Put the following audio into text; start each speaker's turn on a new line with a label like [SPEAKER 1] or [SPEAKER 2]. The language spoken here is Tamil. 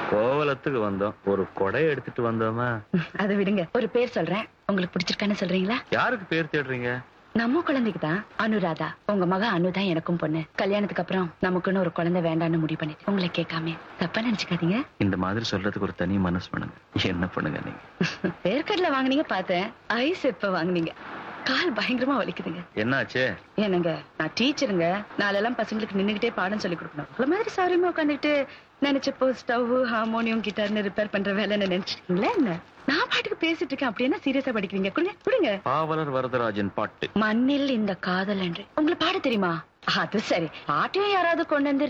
[SPEAKER 1] கோவலத்துக்கு வந்தோம் ஒரு கொடை எடுத்துட்டு வந்தோமா
[SPEAKER 2] அதை விடுங்க ஒரு பேர் சொல்றேன் உங்களுக்கு பிடிச்சிருக்கான்னு சொல்றீங்களா
[SPEAKER 1] யாருக்கு பேர் தேடுறீங்க
[SPEAKER 2] நம்ம குழந்தைக்கு தான் அனுராதா உங்க மக அனு தான் எனக்கும் பொண்ணு கல்யாணத்துக்கு அப்புறம் நமக்குன்னு ஒரு குழந்தை வேண்டாம்னு முடிவு பண்ணிட்டு உங்களை கேட்காம தப்பா நினைச்சுக்காதீங்க
[SPEAKER 1] இந்த மாதிரி சொல்றதுக்கு ஒரு தனி மனசு பண்ணுங்க என்ன பண்ணுங்க நீங்க
[SPEAKER 2] வேர்க்கடல வாங்குனீங்க பார்த்தேன் ஐஸ் எப்ப வாங்குனீங்க கால் பயங்கரமா வலிக்குதுங்க
[SPEAKER 1] என்னாச்சு
[SPEAKER 2] என்னங்க நான் டீச்சருங்க நாளெல்லாம் பசங்களுக்கு நின்னுகிட்டே பாடம் சொல்லி கொடுக்கணும் உங்கள மாதிரி சாரியமா உட்காந்துட்டு நினைச்சப்போ ஸ்டவ் ஹார்மோனியம் கிட்டார்னு ரிப்பேர் பண்ற வேலைன்னு நினைச்சிருக்கீங்களா என்ன நான் பாட்டுக்கு பேசிட்டு இருக்கேன் அப்படியே சீரியஸா படிக்கிறீங்க கொடுங்க கொடுங்க
[SPEAKER 1] பாவலர் வரதராஜன் பாட்டு
[SPEAKER 2] மண்ணில் இந்த காதல் என்று உங்களுக்கு பாட தெரியுமா அது சரி பாட்டையும் யாராவது கொண்டு வந்து